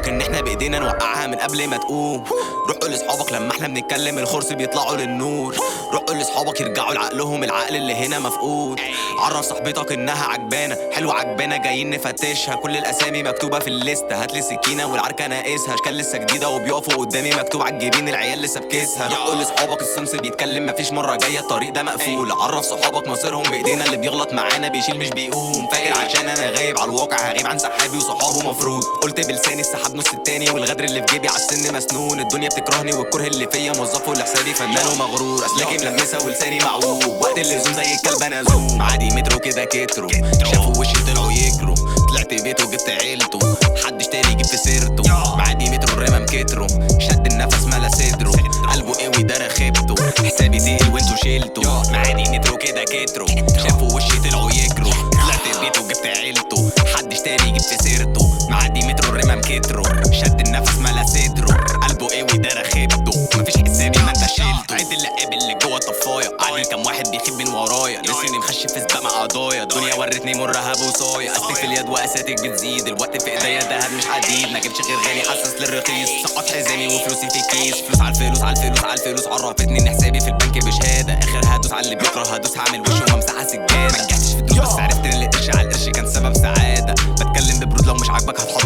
لاصحابك ان احنا بايدينا نوقعها من قبل ما تقوم روح قول لاصحابك لما احنا بنتكلم الخرس بيطلعوا للنور روح قول لاصحابك يرجعوا لعقلهم العقل اللي هنا مفقود عرف صاحبتك انها عجبانه حلوه عجبانه جايين نفتشها كل الاسامي مكتوبه في الليسته هات لي سكينه والعركه ناقصها اشكال لسه جديده وبيقفوا قدامي مكتوب على الجبين العيال لسه بكيسها روح قول لاصحابك السمس بيتكلم مفيش مره جايه الطريق ده مقفول عرف صحابك مصيرهم بايدينا اللي بيغلط معانا بيشيل مش بيقوم فاكر عشان انا غايب على الواقع هغيب عن سحابي وصحابه مفروض قلت بلساني السحاب نص التاني والغدر اللي في جيبي على السن مسنون الدنيا بتكرهني والكره اللي فيا موظفه لحسابي فنان ومغرور اسلاكي ملمسه ولساني معوج وقت اللزوم زي الكلب انا زوم عادي مترو كده كترو شافوا وشي طلعوا يجروا طلعت بيته جبت عيلته محدش تاني يجيب في سيرته معادي مترو الرمم كترو شد النفس ملا صدره قلبه قوي ده رخبته حسابي تقيل وانتو شيلته معادي مترو كده كترو شافوا وشي طلعوا يجروا طلعت بيته جبت عيلته محدش تاني يجيب في سيرته معادي مترو الرمم كترو شد النفس ملا صدره قلبه قوي ده رخبته مفيش حسابي ما انت شيلته عيد اللقاب اللي جوه طفايه عادي كام واحد بيخيب من ورايا نسيني مخشي في سباق مع قضايا الدنيا ورتني مرها بوصايا استك في اليد واساتك بتزيد الوقت في ايديا دهب مش حديد ما جبتش غير غالي حسس للرخيص سقط حزامي وفلوسي في كيس فلوس على الفلوس على الفلوس على الفلوس عرفتني ان حسابي في البنك بشهاده اخر هدوس على اللي بيكره هدوس هعمل وش ومسحها سجاده ما نجحتش في الدروس بس عرفت ان القرش على القرش كان سبب سعاده بتكلم ببرود لو مش عاجبك هتحط